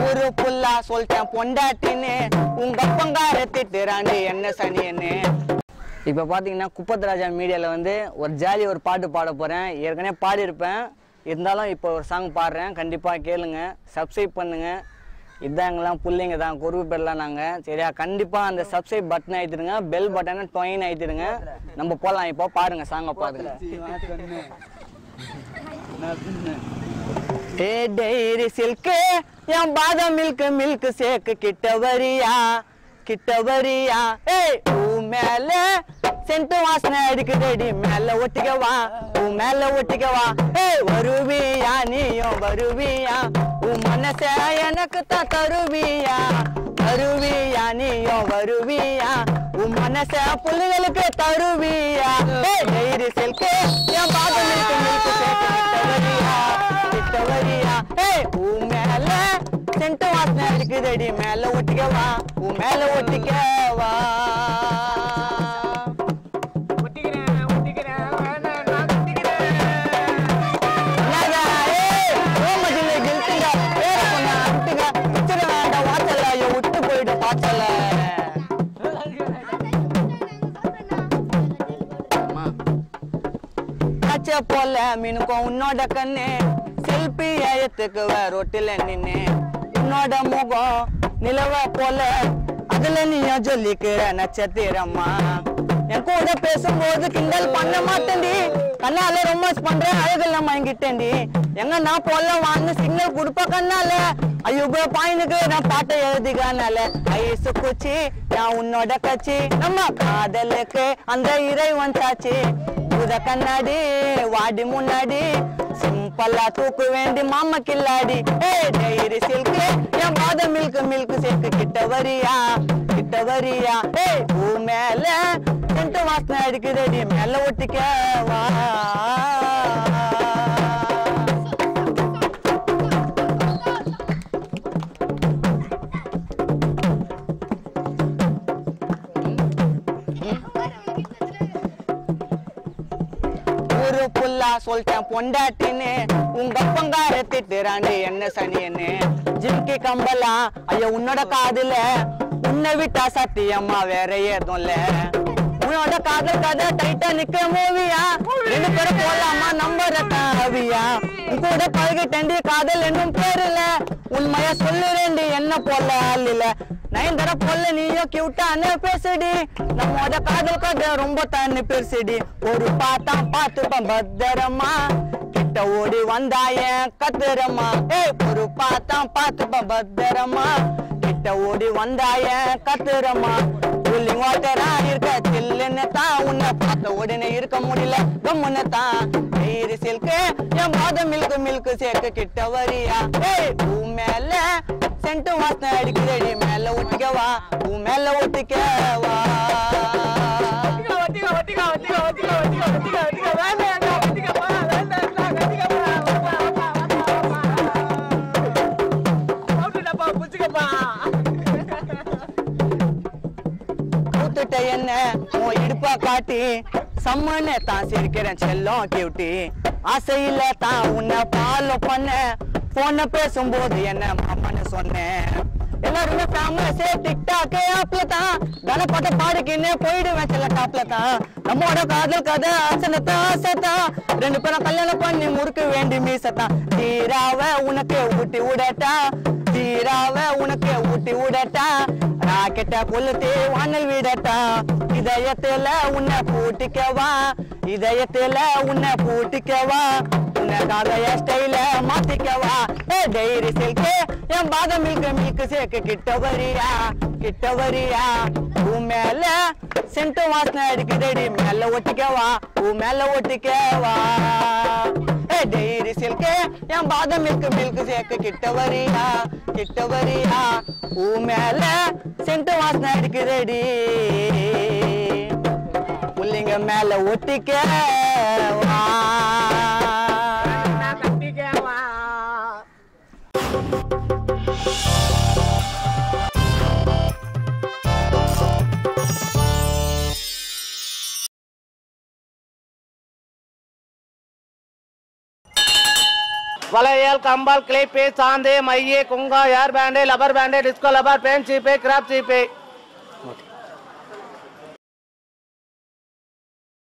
ஊரு புல்லா சொல்லிட்டேன் பொண்டாட்டின்னு உங்க அப்பங்கார திட்டுறாண்டு என்ன சனியன்னு இப்போ பார்த்தீங்கன்னா குப்பத்ராஜா மீடியாவில் வந்து ஒரு ஜாலி ஒரு பாட்டு பாட போகிறேன் ஏற்கனவே பாடியிருப்பேன் இருந்தாலும் இப்போ ஒரு சாங் பாடுறேன் கண்டிப்பாக கேளுங்க சப்ஸ்கிரைப் பண்ணுங்க இதான் எங்கெல்லாம் பிள்ளைங்க தான் குருவு பேர்லாம் நாங்கள் சரியா கண்டிப்பாக அந்த சப்ஸ்கிரைப் பட்டன் அழுத்திடுங்க பெல் பட்டனை டொயின் அழுத்திடுங்க நம்ம போகலாம் இப்போ பாருங்க சாங்கை பாருங்க ஏ டெய்ரி சில்க்கு என் பாதாம் மில்க் மில்க் சேக்கு கிட்ட வரியா கிட்ட வரியா ஏய் ஊ மேல சென்ட் வாசனை அடிக்குதடி மேல ஒட்டிக்கவா ஊ மேல ஒட்டிக்கவா ஏய் வருவியா நீயும் வருவியா உன் மனச எனக்கு தான் தருவியா வருவியா நீயும் வருவியா உன் மனச புள்ளிகளுக்கு தருவியா ஏய் டெய்ரி சில்க்கு என் பாதாம் மில்க் மில்க் சேக்கு கிட்ட வரியா கிட்ட வரியா ஏய் ஊ மேல சென்ட் வாசனை இருக்குதடி மேல ஒட்டிக்கவா ஊ மேல ஒட்டிக்கவா என்னங்க, ஏய், ரோமடியில கிழ்த்துங்க, பேரை சொன்னா அனுப்புங்க. வச்சிட வேண்டாம் வாசல்ல, ஐயோ, விட்டு போயிடு வாசல்ல. அம்மா. காய்ச்ச போல மினுக்கும் உன்னோட கண்ணு செல்பி ஏத்துக்குவ ரொட்டில நின்னு உன்னோட முகம் நிலவ போல அதுல நீயும் சொல்லிக்கிற நட்சத்திரம்மா என் கூட பேசும்போது கிண்டல் பண்ண மாட்டேன்டி கண்ணால ரொமான்ஸ் பண்றேன் அழகுல மயங்கிட்டேன்டி எங்க நான் போல வாங்க சிக்னல் கொடுப்ப கண்ணால ஐயோ பாயினுக்கு நான் பாட்டை எழுதிக்கானால ஐசு குச்சி நான் உன்னோட கட்சி நம்ம காதலுக்கு அந்த இறை வந்தாச்சு பூத கண்ணாடி வாடி முன்னாடி சிம்பல்லா தூக்கு வேண்டி மாமா கில்லாடி ஏ டெய்ரி சில்க் என் பாத மில்க் மில்க் சேக்கு கிட்ட வரியா கிட்ட வரியா ஏ பூ மேல சென்ட் வாசனை அடிக்குதடி மேல ஒட்டிக்க வா ஊரு புல்லா சொல்லிட்டேன் பொண்டாட்டின்னு உங்க அப்பங்கார திட்டுறாண்டு என்ன சனியன்னு ஜிம்கி கம்பலா ஐயோ உன்னோட காதுல உன்னை விட்டா சத்தியம்மா வேற ஏதும் இல்ல உன்னோட காதல் கதை டைட்டானிக் மூவியா ரெண்டு பேரும் போலாமா நம்பர் அவியா உன் கூட பழகிட்டேன்டி காதல் என்னும் பேருல உண்மையா சொல்லுறேன்டி என்ன போல ஆள் இல்ல நயன்தர போல நீயும் கியூட்டான்னு பேசுடி நம்மோட காதல் கதை ரொம்ப தண்ணி பெருசுடி ஒரு பார்த்தா பார்த்துப்பேன் பத்திரமா கிட்ட ஓடி வந்தாய கத்துறமா ஏய் ஒரு பார்த்தா பார்த்துப்பேன் பத்திரமா கிட்ட ஓடி வந்தாய கத்துறமா கூலிங் வாட்டரா இருக்க சில்லுன்னு தான் உன்னை பார்த்த உடனே இருக்க முடியல கம்முன்னு தான் நீர் சில்கு என் பாதம் மில்க் மில்க் சேர்க்க கிட்ட வரியா ஏய் பூ மேல சென்ட் வாசனை அடிக்குதடி மேல ஒட்டிக்கவா பூ மேல ஒட்டிக்கவா கூத்துட்ட என்ன உன் இடுப்பா காட்டி சம்மன்னு தான் சிரிக்கிறேன் செல்லம் கியூட்டி ஆசையில தான் உன்னை ஃபாலோ பண்ண போன பேசும்போது என்ன மாமான்னு சொன்னேன் எல்லாருமே ஃபேமஸே டிக்டாக் ஆப்ல தான் கனப்பட்ட பாடுக்கின்னு போயிடுவேன் சில டாப்ல தான் நம்மோட காதல் கதை ஆசனத்தை ஆசை தான் ரெண்டு பேரும் கல்யாணம் பண்ணி முறுக்க வேண்டி மீசத்தான் தீராவ உனக்கு ஊட்டி விடட்டா தீராவ உனக்கு ஊட்டி விடட்டா ராக்கெட்ட கொளுத்தி வானல் விடட்டா இதயத்துல உன்னை பூட்டிக்கவா இதயத்துல உன்னை பூட்டிக்கவா உனக்காக என் ஸ்டைல மாத்திக்கவா ஏ டைரி சில்கு என் பாதம் மில்க் மில்க் சேக்கு கிட்ட வரியா கிட்ட வரியா உன் மேல சென்ட் வாசனை அடிக்குதடி மேல ஒட்டிக்கவா உன் மேல ஒட்டிக்கவா ஏ டைரி சில்கு என் பாதம் மில்க் மில்க் சேக்கு கிட்ட வரியா கிட்ட வரியா உன் மேல சென்ட் வாசனை அடிக்குதடி புள்ளிங்க மேல ஒட்டிக்கவா வளையல் கம்பால் கிளிப்பு சாந்து மைய குங்கா hair band rubber band disco rubber band சீப்பு கிராப் சீப்பு ஓகே